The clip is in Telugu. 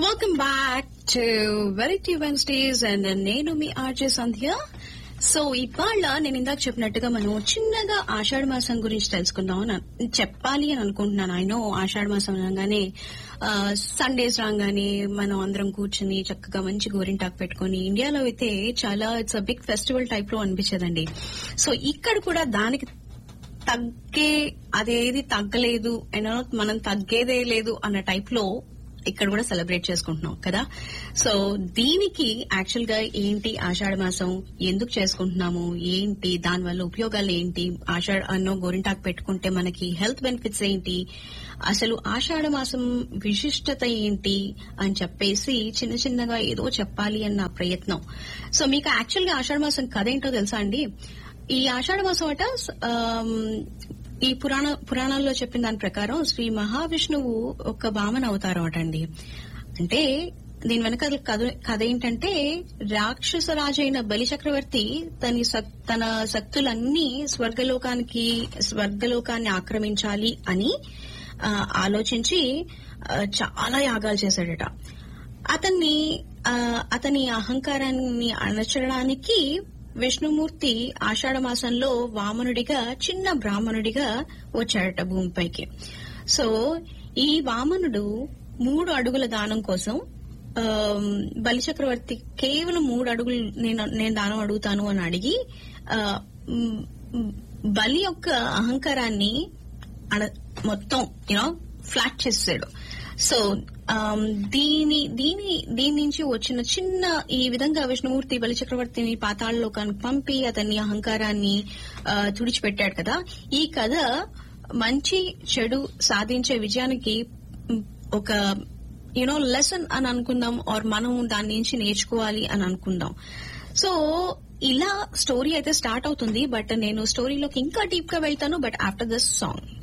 welcome back to variety Wednesdays and నేను మీ ఆర్జే సంధ్య సో ఇవాళ నేను ఇందాక చెప్పినట్టుగా మనం చిన్నగా ఆషాఢ మాసం గురించి తెలుసుకుందాం అని చెప్పాలి అని అనుకుంటున్నాను ఆయన ఆషాఢ మాసం అనగానే సండేస్ రాగానే మనం అందరం కూర్చుని చక్కగా మంచి గోరింటాకు పెట్టుకుని ఇండియాలో అయితే చాలా it's a big festival type లో అనిపించదండి సో ఇక్కడ కూడా దానికి తగ్గే అదేది తగ్గలేదు అయినా మనం తగ్గేదే లేదు అన్న టైప్ లో ఇక్కడ కూడా సెలబ్రేట్ చేసుకుంటున్నాం కదా సో దీనికి యాక్చువల్ గా ఏంటి ఆషాఢ మాసం ఎందుకు చేసుకుంటున్నాము ఏంటి దానివల్ల ఉపయోగాలు ఏంటి ఆషాఢ అన్నో గోరింటాకు పెట్టుకుంటే మనకి హెల్త్ బెనిఫిట్స్ ఏంటి అసలు ఆషాఢ మాసం విశిష్టత ఏంటి అని చెప్పేసి చిన్న చిన్నగా ఏదో చెప్పాలి అన్న ప్రయత్నం సో మీకు యాక్చువల్ గా ఆషాఢ మాసం కథ ఏంటో తెలుసా అండి ఈ ఆషాఢ మాసం అట ఈ పురాణ పురాణాల్లో చెప్పిన దాని ప్రకారం శ్రీ మహావిష్ణువు ఒక వామన అవతారం అటండి అంటే దీని వెనక కథ కథ ఏంటంటే రాక్షస రాజైన బలి చక్రవర్తి తన తన శక్తులన్నీ స్వర్గలోకానికి స్వర్గలోకాన్ని ఆక్రమించాలి అని ఆలోచించి చాలా యాగాలు చేశాడట అతన్ని అతని అహంకారాన్ని అణచడానికి విష్ణుమూర్తి ఆషాఢ మాసంలో వామనుడిగా చిన్న బ్రాహ్మణుడిగా వచ్చాడట భూమిపైకి సో ఈ వామనుడు మూడు అడుగుల దానం కోసం బలిచక్రవర్తి కేవలం మూడు అడుగులు నేను నేను దానం అడుగుతాను అని అడిగి బలి యొక్క అహంకారాన్ని మొత్తం యూనో ఫ్లాట్ చేసాడు సో దీని దీని దీని నుంచి వచ్చిన చిన్న ఈ విధంగా విష్ణుమూర్తి బలిచక్రవర్తిని పాతాళలోకానికి పంపి అతని అహంకారాన్ని తుడిచిపెట్టాడు కదా ఈ కథ మంచి చెడు సాధించే విజయానికి ఒక యునో లెసన్ అని అనుకుందాం ఆర్ మనం దాని నుంచి నేర్చుకోవాలి అని అనుకుందాం సో ఇలా స్టోరీ అయితే స్టార్ట్ అవుతుంది బట్ నేను స్టోరీలోకి ఇంకా డీప్ గా వెళ్తాను బట్ ఆఫ్టర్ దిస్ సాంగ్